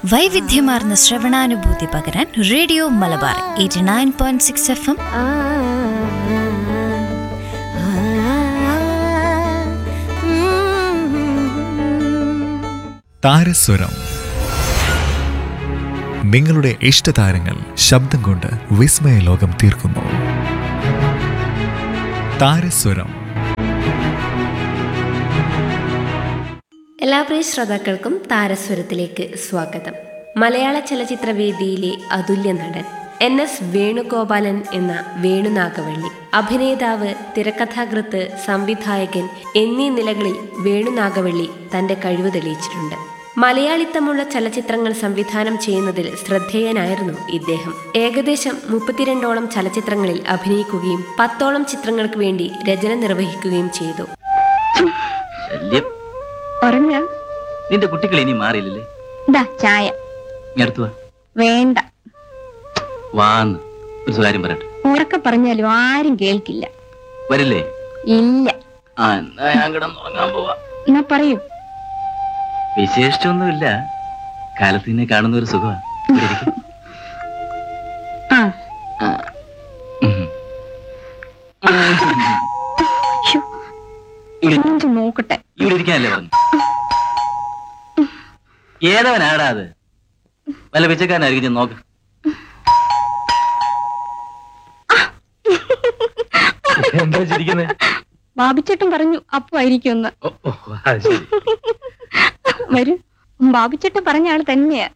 വൈവിധ്യമാർന്ന ശ്രവണാനുഭൂതി പകരാൻ radio Malabar eighty nine point six FM എം താരസ്വരം നിങ്ങളുടെ ഇഷ്ടതാരങ്ങൾ ശബ്ദം കൊണ്ട് വിസ്മയ ലോകം തീർക്കുന്നു താരസ്വരം എല്ലാ പ്രിയ ശ്രോതാക്കൾക്കും താരസ്വരത്തിലേക്ക് സ്വാഗതം മലയാള ചലച്ചിത്ര വേദിയിലെ അതുല്യ നടൻ എൻ എസ് വേണുഗോപാലൻ എന്ന വേണുനാഗവള്ളി അഭിനേതാവ് തിരക്കഥാകൃത്ത് സംവിധായകൻ എന്നീ നിലകളിൽ വേണുനാഗവള്ളി തന്റെ കഴിവ് തെളിയിച്ചിട്ടുണ്ട് മലയാളിത്തമുള്ള ചലച്ചിത്രങ്ങൾ സംവിധാനം ചെയ്യുന്നതിൽ ശ്രദ്ധേയനായിരുന്നു ഇദ്ദേഹം ഏകദേശം മുപ്പത്തിരണ്ടോളം ചലച്ചിത്രങ്ങളിൽ അഭിനയിക്കുകയും പത്തോളം ചിത്രങ്ങൾക്ക് വേണ്ടി രചന നിർവഹിക്കുകയും ചെയ്തു ശല്യം ഉറങ്ങ നിന്റെ കുട്ടികൾ ഇനി മാറിയില്ലല്ലേ ദാ ചായ ഇനി അടുത്ത് വാ വേണ്ട വാന്ന് ഒരു കാര്യം പറയട്ടെ ഉറക്കെ പറഞ്ഞാലും ആരും കേൾക്കില്ല വരില്ലേ ഇല്ല ആ എന്നാ ഞാൻ കിടന്നുറങ്ങാൻ പോവാ എന്നാ പറയൂ വിശേഷിച്ചൊന്നുമില്ല കാലത്ത് നിന്നെ കാണുന്ന ഒരു സുഖമാ ഇവിടെ ഇരിക്ക്. ആ ആ. ഉം. ശ്ശോ, ഇവിടെ നെഞ്ച് നോക്കട്ടെ ഇവിടെ ഇരിക്കാനല്ലേ പറഞ്ഞു ഏതവനാടാ അത് വല്ല പിച്ചക്കാരനായിരിക്കും ചെന്ന് നോക്ക് എന്താ ചിരിക്കുന്നത് ബാബിച്ചേട്ടൻ പറഞ്ഞു അപ്പു ആയിരിക്കും ഒന്ന് ഓ, ഓ, അത് ശരി. വരൂ ബാബിച്ചേട്ടൻ പറഞ്ഞ ആള് തന്നെയാ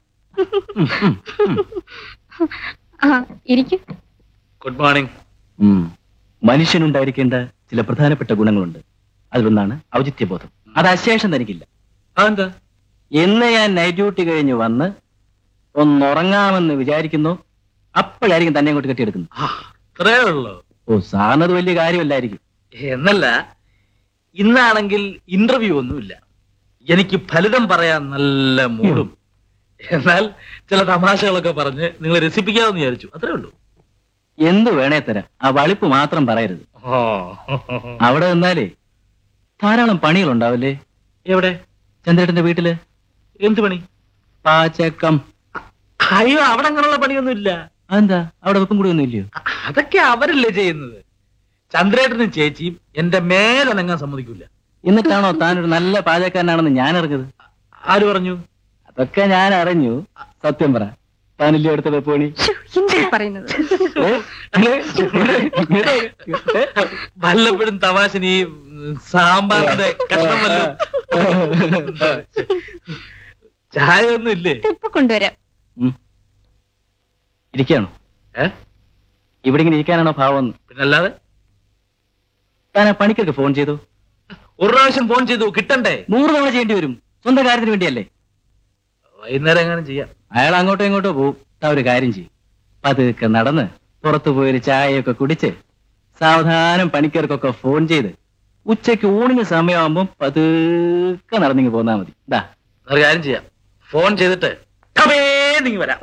ആ ഇരിക്കും ഗുഡ് മോർണിംഗ് മനുഷ്യനുണ്ടായിരിക്കേണ്ട ചില പ്രധാനപ്പെട്ട ഗുണങ്ങളുണ്ട് അതിലൊന്നാണ് ഔചിത്യബോധം അത് അശേഷം തനിക്കില്ല അതെന്താ എന്ന് ഞാൻ നൈറ്റ് ഡ്യൂട്ടി കഴിഞ്ഞ് വന്ന് ഒന്നുറങ്ങാമെന്ന് വിചാരിക്കുന്നു അപ്പോഴായിരിക്കും തന്നെ അങ്ങോട്ട് കെട്ടിയെടുക്കുന്നത് അത്രേ ഉള്ളൂ ഓ സാറിനത് വലിയ കാര്യമല്ലായിരിക്കും എന്നല്ല ഇന്നാണെങ്കിൽ ഇന്റർവ്യൂ ഒന്നുമില്ല എനിക്ക് ഫലിതം പറയാൻ നല്ല മൂടും എന്നാൽ ചില തമാശകളൊക്കെ പറഞ്ഞ് നിങ്ങളെ രസിപ്പിക്കാമെന്ന് വിചാരിച്ചു അത്രേ ഉള്ളൂ എന്ത് വേണേ തരാം ആ വളിപ്പ് മാത്രം പറയരുത് അവിടെ നിന്നാലേ ധാരാളം പണികൾ ഉണ്ടാവില്ലേ എവിടെ ചന്ദ്രേട്ടന്റെ വീട്ടില് എന്ത് പണി പാചകം അയ്യോ അവിടെ അങ്ങനെയുള്ള പണിയൊന്നും ഇല്ല അതെന്താ അവിടെ വെപ്പും കൂടി ഒന്നും ഇല്ലയോ അതൊക്കെ അവരല്ലേ ചെയ്യുന്നത് ചന്ദ്രേട്ടനും ചേച്ചിയും എന്റെ മേലനങ്ങാൻ സമ്മതിക്കൂല എന്നിട്ടാണോ താനൊരു നല്ല പാചകക്കാരനാണെന്ന് ഞാൻ അറിഞ്ഞത് ആര് പറഞ്ഞു അതൊക്കെ ഞാൻ അറിഞ്ഞു സത്യം പറ താനില്ലേ അടുത്ത വെപ്പണി ശ്ശോ, എന്താ പറയുന്നത് വല്ലപ്പോഴും തമാശന് ഈ ഉം, സാമ്പാറിന്റെ കഷ്ണം വല്ലതും ചായ ഒന്നും ഇല്ലേ ഇപ്പൊ കൊണ്ടുവരാം ഇരിക്കാണോ ഏ ഇവിടെ ഇങ്ങനെ ഇരിക്കാനാണോ ഭാവം പിന്നല്ലാതെ താൻ ആ പണിക്കൊക്കെ ഫോൺ ചെയ്തു ഒരു പ്രാവശ്യം ഫോൺ ചെയ്തു കിട്ടണ്ടേ നൂറ് തവണ ചെയ്യേണ്ടി വരും സ്വന്തം കാര്യത്തിന് വേണ്ടിയല്ലേ വൈകുന്നേരം എങ്ങനെ ചെയ്യാം അയാൾ അങ്ങോട്ടോ ഇങ്ങോട്ടോ പോവും താ ഒരു കാര്യം ചെയ്യും പതുക്കെ നടന്ന് പുറത്തു പോയൊരു ചായയൊക്കെ കുടിച്ച് സാവധാനം പണിക്കാർക്കൊക്കെ ഫോൺ ചെയ്ത് ഉച്ചയ്ക്ക് ഊണിന് സമയമാകുമ്പോൾ പതുക്കെ നടന്നിങ്ങി പോന്നാ മതി ദാ ഒരു കാര്യം ചെയ്യാം ഫോൺ ചെയ്തിട്ട് കമേന്നിങ്ങി വരാം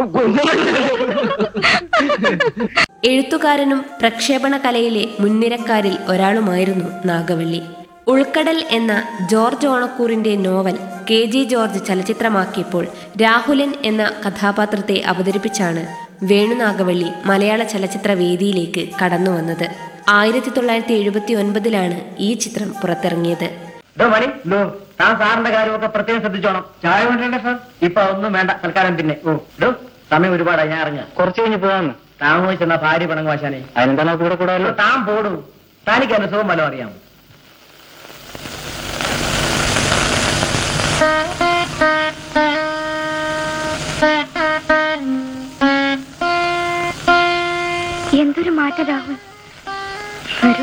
എഴുത്തുകാരനും പ്രക്ഷേപണ കലയിലെ മുൻനിരക്കാരിൽ ഒരാളുമായിരുന്നു നാഗവള്ളി ഉൾക്കടൽ എന്ന ജോർജ് ഓണക്കൂറിന്റെ നോവൽ കെ ജി ജോർജ് ചലച്ചിത്രമാക്കിയപ്പോൾ രാഹുലൻ എന്ന കഥാപാത്രത്തെ അവതരിപ്പിച്ചാണ് വേണുനാഗവള്ളി മലയാള ചലച്ചിത്ര വേദിയിലേക്ക് കടന്നു വന്നത് ആയിരത്തി തൊള്ളായിരത്തി എഴുപത്തി ഒൻപതിലാണ് ഈ ചിത്രം പുറത്തിറങ്ങിയത് മണി താൻ സാറിന്റെ കാര്യമൊക്കെ പ്രത്യേകം ശ്രദ്ധിച്ചോണം ചായ കൊണ്ടേ സാർ ഇപ്പൊ ഒന്നും വേണ്ട തൽക്കാലം പിന്നെ ഓ ഡോ സമയം ഒരുപാടായി ഞാൻ അറിഞ്ഞ കുറച്ച് കഴിഞ്ഞ് പോകാന്ന് താൻ പോയി ചെന്നാ ഭാര്യ പണങ്ങ് വാശാനെ അതിനെന്താ കൂടെ കൂടെ താൻ പോടും തനിക്ക് എന്റെ സുഖം വല്ലതും അറിയാമോ എന്തൊരു മാറ്റം രാഹുൽ വരൂ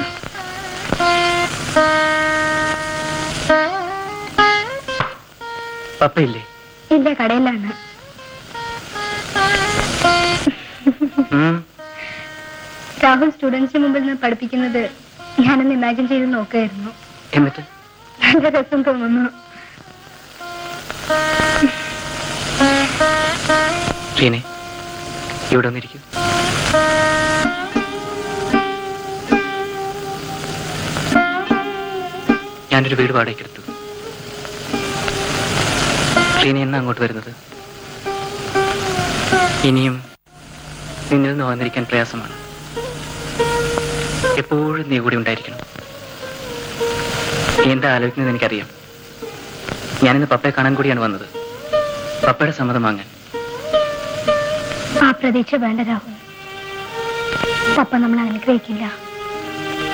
പപ്പയില്ലേ ഇല്ല കടയിലാണ് രാഹുൽ സ്റ്റുഡൻസിന് മുമ്പിൽ നിന്ന് പഠിപ്പിക്കുന്നത് ഞാനൊന്ന് ഇമാജിൻ ചെയ്ത് നോക്കുകയായിരുന്നു എന്നിട്ട് നല്ല രസം തോന്നുന്നു ശ്രീനെ ഇവിടെ വന്നിരിക്കും ഞാനൊരു വീട് വാടകയ്ക്ക് എടുത്തു ശ്രീനി എന്നാ അങ്ങോട്ട് വരുന്നത് ഇനിയും നിന്നിൽ നിന്ന് വന്നിരിക്കാൻ പ്രയാസമാണ് എപ്പോഴും നീ കൂടി ഉണ്ടായിരിക്കണം നീ എന്താ ആലോചിക്കുന്നത് എനിക്കറിയാം ഞാനിന്ന് പപ്പയെ കാണാൻ കൂടിയാണ് വന്നത് പപ്പയുടെ സമ്മതം വാങ്ങാൻ ആ പ്രതീക്ഷ വേണ്ട രാഹുൽ പപ്പ നമ്മൾ അനുഗ്രഹിക്കില്ല